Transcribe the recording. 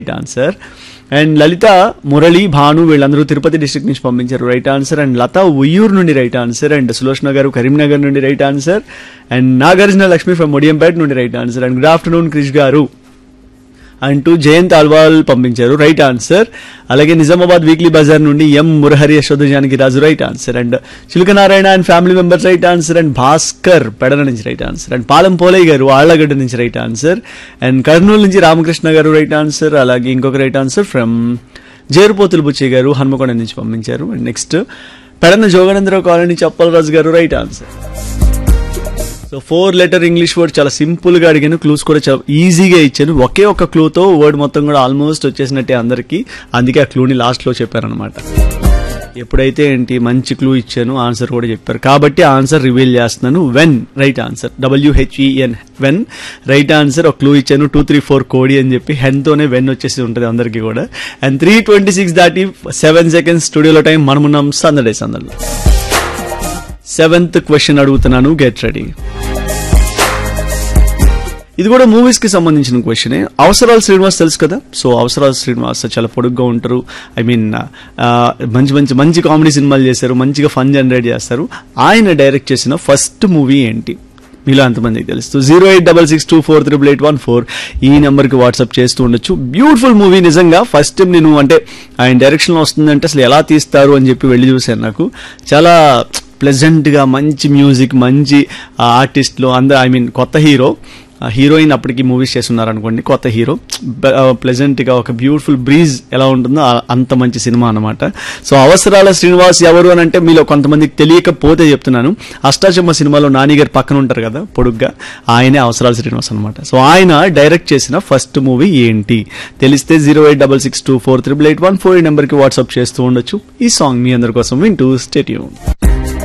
right answer and Lalitha Murali Bhanu వీళ్ళందరూ Tirupati district నుంచి పంపించారు right answer and Latha Uyyuru నుండి right answer and Sulochana garu Karimnagar నుండి right answer and Nagarjuna Lakshmi from Odiyampeta నుండి right answer and good afternoon Krish garu అంటూ జయంత్ అల్వాల్ పంపించారు రైట్ ఆన్సర్ అలాగే నిజామాబాద్ వీక్లీ బజార్ నుండి M Murahari Yashoda Janaki Raju right answer and Chilukanarayana and family members right answer and Bhaskar Pedana నుంచి right answer and Palem Polaiah garu Allagadda నుంచి right answer and Kurnool నుంచి రామకృష్ణ గారు రైట్ ఆన్సర్ అలాగే ఇంకొక right answer from Jerupotulu Buchaiah garu Hanmakonda నుంచి పంపించారు and next Pedana Joganandarao colony Chappalaraju garu right answer so four letter English word చాలా simple గా అడిగాను క్లూస్ కూడా చాలా ఈజీగా ఇచ్చాను ఒకే ఒక క్లూతో వర్డ్ మొత్తం కూడా ఆల్మోస్ట్ వచ్చేసినట్టే అందరికి అందుకే ఆ క్లూని లాస్ట్ లో చెప్పారనమాట ఎప్పుడైతే ఏంటి మంచి క్లూ ఇచ్చాను ఆన్సర్ కూడా చెప్పారు కాబట్టి ఆన్సర్ రివీల్ చేస్తున్నాను when right answer W H E N when right answer ఒక క్లూ ఇచ్చాను టూ త్రీ ఫోర్ కోడి అని చెప్పి హెన్ తోనే వెన్ వచ్చేసి ఉంటుంది అందరికీ కూడా అండ్ త్రీ ట్వంటీ సిక్స్ దాటి సెవెన్ సెకండ్స్ స్టూడియోలో టైం మనమున్నాం సందడే సందడిలో సెవెంత్ క్వశ్చన్ అడుగుతున్నాను గెట్ రెడీ ఇది కూడా మూవీస్ కి సంబంధించిన క్వశ్చనే అవసరాలు శ్రీనివాస్ తెలుసు కదా సో అవసరాలు శ్రీనివాస్ చాలా పొడుగ్గా ఉంటారు ఐ మీన్ మంచి మంచి మంచి కామెడీ సినిమాలు చేశారు మంచిగా ఫన్ జనరేట్ చేస్తారు ఆయన డైరెక్ట్ చేసిన ఫస్ట్ మూవీ ఏంటి మీలో అంతమందికి తెలుస్తూ zero eight double six two four triple eight one four ఈ నెంబర్కి వాట్సాప్ చేస్తూ ఉండొచ్చు బ్యూటిఫుల్ మూవీ నిజంగా ఫస్ట్ టైం నేను అంటే ఆయన డైరెక్షన్లో వస్తుందంటే అసలు ఎలా తీస్తారు అని చెప్పి వెళ్ళి చూశాను నాకు చాలా ప్లెజెంట్గా మంచి మ్యూజిక్ మంచి ఆర్టిస్ట్లు అందరు ఐ మీన్ కొత్త హీరో హీరోయిన్ అప్పటికి మూవీస్ చేస్తున్నారు అనుకోండి కొత్త హీరో ప్లెజెంట్గా ఒక బ్యూటిఫుల్ బ్రీజ్ ఎలా ఉంటుందో ఆ- అంత మంచి సినిమా అనమాట సో అవసరాల శ్రీనివాస్ ఎవరు అని అంటే మీలో కొంతమందికి తెలియకపోతే చెప్తున్నాను అష్టాచమ్మ సినిమాలో నానిగారు పక్కన ఉంటారు కదా పొడుగ్గా ఆయనే అవసరాల శ్రీనివాస్ అనమాట సో ఆయన డైరెక్ట్ చేసిన ఫస్ట్ మూవీ ఏంటి తెలిస్తే zero eight double six two four triple eight one four ఈ నెంబర్కి వాట్సాప్ చేస్తూ ఉండొచ్చు ఈ సాంగ్ మీ అందరి కోసం వింటూ స్టేట్యూన్